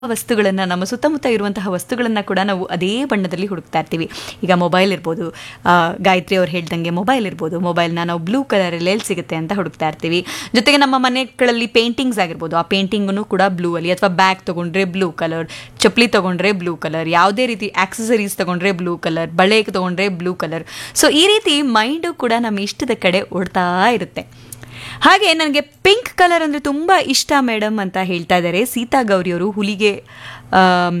ವಸ್ತುಗಳನ್ನು ನಮ್ಮ ಸುತ್ತಮುತ್ತ ಇರುವಂತಹ ವಸ್ತುಗಳನ್ನು ಕೂಡ ನಾವು ಅದೇ ಬಣ್ಣದಲ್ಲಿ ಹುಡುಕ್ತಾ ಇರ್ತೀವಿ ಈಗ ಮೊಬೈಲ್ ಇರ್ಬೋದು ಆ, ಗಾಯತ್ರಿ ಅವ್ರು ಹೇಳ್ದಂಗೆ ಮೊಬೈಲ್ ಇರ್ಬೋದು ಮೊಬೈಲ್ನ ನಾವು ಬ್ಲೂ ಕಲರಲ್ಲಿ ಎಲ್ಲಿ ಸಿಗುತ್ತೆ ಅಂತ ಹುಡುಕ್ತಾ ಇರ್ತೀವಿ ಜೊತೆಗೆ ನಮ್ಮ ಮನೆಗಳಲ್ಲಿ ಪೇಂಟಿಂಗ್ಸ್ ಆಗಿರ್ಬೋದು ಆ ಪೇಂಟಿಂಗನ್ನು ಕೂಡ ಬ್ಲೂ ಅಲ್ಲಿ ಅಥವಾ ಬ್ಯಾಗ್ ತಗೊಂಡ್ರೆ ಬ್ಲೂ ಕಲರ್ ಚಪ್ಪಲಿ ತಗೊಂಡ್ರೆ ಬ್ಲೂ ಕಲರ್ ಯಾವುದೇ ರೀತಿ ಆಕ್ಸಸರೀಸ್ ತಗೊಂಡ್ರೆ ಬ್ಲೂ ಕಲರ್ ಬಳೆ ತಗೊಂಡ್ರೆ ಬ್ಲೂ ಕಲರ್ ಸೊ ಈ ರೀತಿ ಮೈಂಡು ಕೂಡ ನಮ್ಮ ಇಷ್ಟದ ಕಡೆ ಓಡ್ತಾ ಇರುತ್ತೆ ಹಾಗೆ ನನಗೆ ಪಿಂಕ್ ಕಲರ್ ಅಂದರೆ ತುಂಬ ಇಷ್ಟ ಮೇಡಮ್ ಅಂತ ಹೇಳ್ತಾ ಇದ್ದಾರೆ ಸೀತಾ ಗೌರಿಯವರು ಹುಲಿಗೆ ಆಮ್,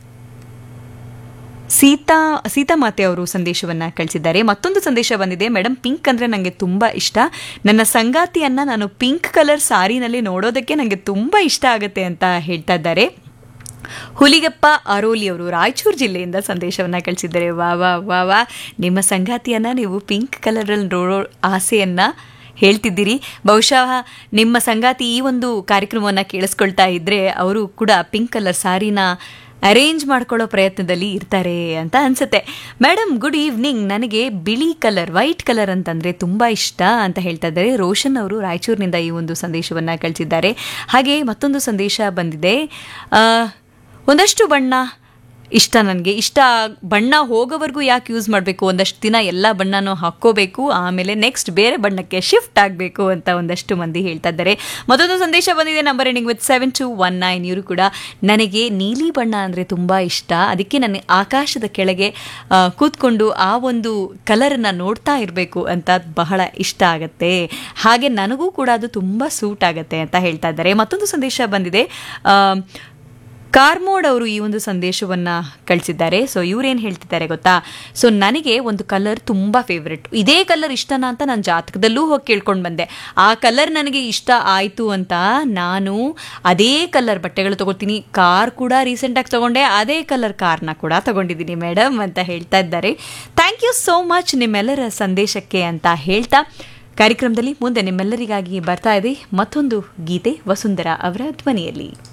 ಸೀತಾ ಸೀತಾಮಾತೆ ಅವರು ಸಂದೇಶವನ್ನು ಕಳಿಸಿದ್ದಾರೆ ಮತ್ತೊಂದು ಸಂದೇಶ ಬಂದಿದೆ ಮೇಡಮ್ ಪಿಂಕ್ ಅಂದರೆ ನನಗೆ ತುಂಬ ಇಷ್ಟ ನನ್ನ ಸಂಗಾತಿಯನ್ನು ನಾನು ಪಿಂಕ್ ಕಲರ್ ಸಾರಿನಲ್ಲಿ ನೋಡೋದಕ್ಕೆ ನನಗೆ ತುಂಬ ಇಷ್ಟ ಆಗುತ್ತೆ ಅಂತ ಹೇಳ್ತಾ ಇದ್ದಾರೆ ಹುಲಿಗಪ್ಪ ಅರೋಲಿ ಅವರು ರಾಯಚೂರು ಜಿಲ್ಲೆಯಿಂದ ಸಂದೇಶವನ್ನು ಕಳಿಸಿದ್ದಾರೆ ವಾ ವಾ ವಾ ವಾ ನಿಮ್ಮ ಸಂಗಾತಿಯನ್ನು ನೀವು ಪಿಂಕ್ ಕಲರಲ್ಲಿ ನೋಡೋ ಆಸೆಯನ್ನು ಹೇಳ್ತಿದ್ದೀರಿ ಬಹುಶಃ ನಿಮ್ಮ ಸಂಗಾತಿ ಈ ಒಂದು ಕಾರ್ಯಕ್ರಮವನ್ನು ಕೇಳಿಸ್ಕೊಳ್ತಾ ಇದ್ದರೆ ಅವರು ಕೂಡ ಪಿಂಕ್ ಕಲರ್ ಸಾರಿನ ಅರೇಂಜ್ ಮಾಡ್ಕೊಳ್ಳೋ ಪ್ರಯತ್ನದಲ್ಲಿ ಇರ್ತಾರೆ ಅಂತ ಅನ್ಸುತ್ತೆ ಮೇಡಮ್ ಗುಡ್ ಈವ್ನಿಂಗ್ ನನಗೆ ಬಿಳಿ ಕಲರ್ ವೈಟ್ ಕಲರ್ ಅಂತಂದರೆ ತುಂಬ ಇಷ್ಟ ಅಂತ ಹೇಳ್ತಾ ಇದ್ದಾರೆ ರೋಷನ್ ಅವರು ರಾಯಚೂರಿನಿಂದ ಈ ಒಂದು ಸಂದೇಶವನ್ನು ಕಳಿಸಿದ್ದಾರೆ ಹಾಗೆ ಮತ್ತೊಂದು ಸಂದೇಶ ಬಂದಿದೆ ಆ, ಒಂದಷ್ಟು ಬಣ್ಣ ಇಷ್ಟ ನನಗೆ ಇಷ್ಟ ಬಣ್ಣ ಹೋಗೋವರೆಗೂ ಯಾಕೆ ಯೂಸ್ ಮಾಡಬೇಕು ಒಂದಷ್ಟು ದಿನ ಎಲ್ಲ ಬಣ್ಣನೂ ಹಾಕ್ಕೋಬೇಕು ಆಮೇಲೆ ನೆಕ್ಸ್ಟ್ ಬೇರೆ ಬಣ್ಣಕ್ಕೆ ಶಿಫ್ಟ್ ಆಗಬೇಕು ಅಂತ ಒಂದಷ್ಟು ಮಂದಿ ಹೇಳ್ತಾ ಇದ್ದಾರೆ ಮತ್ತೊಂದು ಸಂದೇಶ ಬಂದಿದೆ number ending with seven two one nine ಇವರು ಕೂಡ ನನಗೆ ನೀಲಿ ಬಣ್ಣ ಅಂದರೆ ತುಂಬ ಇಷ್ಟ ಅದಕ್ಕೆ ನನಗೆ ಆಕಾಶದ ಕೆಳಗೆ ಆ, ಕೂತ್ಕೊಂಡು ಆ ಒಂದು ಕಲರನ್ನು ನೋಡ್ತಾ ಇರಬೇಕು ಅಂತ ಬಹಳ ಇಷ್ಟ ಆಗುತ್ತೆ ಹಾಗೆ ನನಗೂ ಕೂಡ ಅದು ತುಂಬ ಸೂಟ್ ಆಗುತ್ತೆ ಅಂತ ಹೇಳ್ತಾ ಇದ್ದಾರೆ ಮತ್ತೊಂದು ಸಂದೇಶ ಬಂದಿದೆ ಆ, ಕಾರ್ಮೋಡ್ ಅವರು ಈ ಒಂದು ಸಂದೇಶವನ್ನು ಕಳಿಸಿದ್ದಾರೆ ಸೊ ಇವ್ರೇನು ಹೇಳ್ತಿದ್ದಾರೆ ಗೊತ್ತಾ ಸೊ ನನಗೆ ಒಂದು ಕಲರ್ ತುಂಬ ಫೇವ್ರೆಟ್ ಇದೇ ಕಲರ್ ಇಷ್ಟನಾ ಅಂತ ನಾನು ಜಾತಕದಲ್ಲೂ ಹೋಗಿ ಕೇಳ್ಕೊಂಡು ಬಂದೆ ಆ ಕಲರ್ ನನಗೆ ಇಷ್ಟ ಆಯಿತು ಅಂತ ನಾನು ಅದೇ ಕಲರ್ ಬಟ್ಟೆಗಳು ತಗೋತೀನಿ ಕಾರ್ ಕೂಡ ರೀಸೆಂಟಾಗಿ ತಗೊಂಡೆ ಅದೇ ಕಲರ್ ಕಾರ್ನ ಕೂಡ ತಗೊಂಡಿದ್ದೀನಿ ಮೇಡಮ್ ಅಂತ ಹೇಳ್ತಾ ಇದ್ದಾರೆ ಥ್ಯಾಂಕ್ ಯು ಸೋ ಮಚ್ ನಿಮ್ಮೆಲ್ಲರ ಸಂದೇಶಕ್ಕೆ ಅಂತ ಹೇಳ್ತಾ ಕಾರ್ಯಕ್ರಮದಲ್ಲಿ ಮುಂದೆ ನಿಮ್ಮೆಲ್ಲರಿಗಾಗಿ ಬರ್ತಾ ಇದೆ ಮತ್ತೊಂದು ಗೀತೆ ವಸುಂಧರಾ ಅವರ ಧ್ವನಿಯಲ್ಲಿ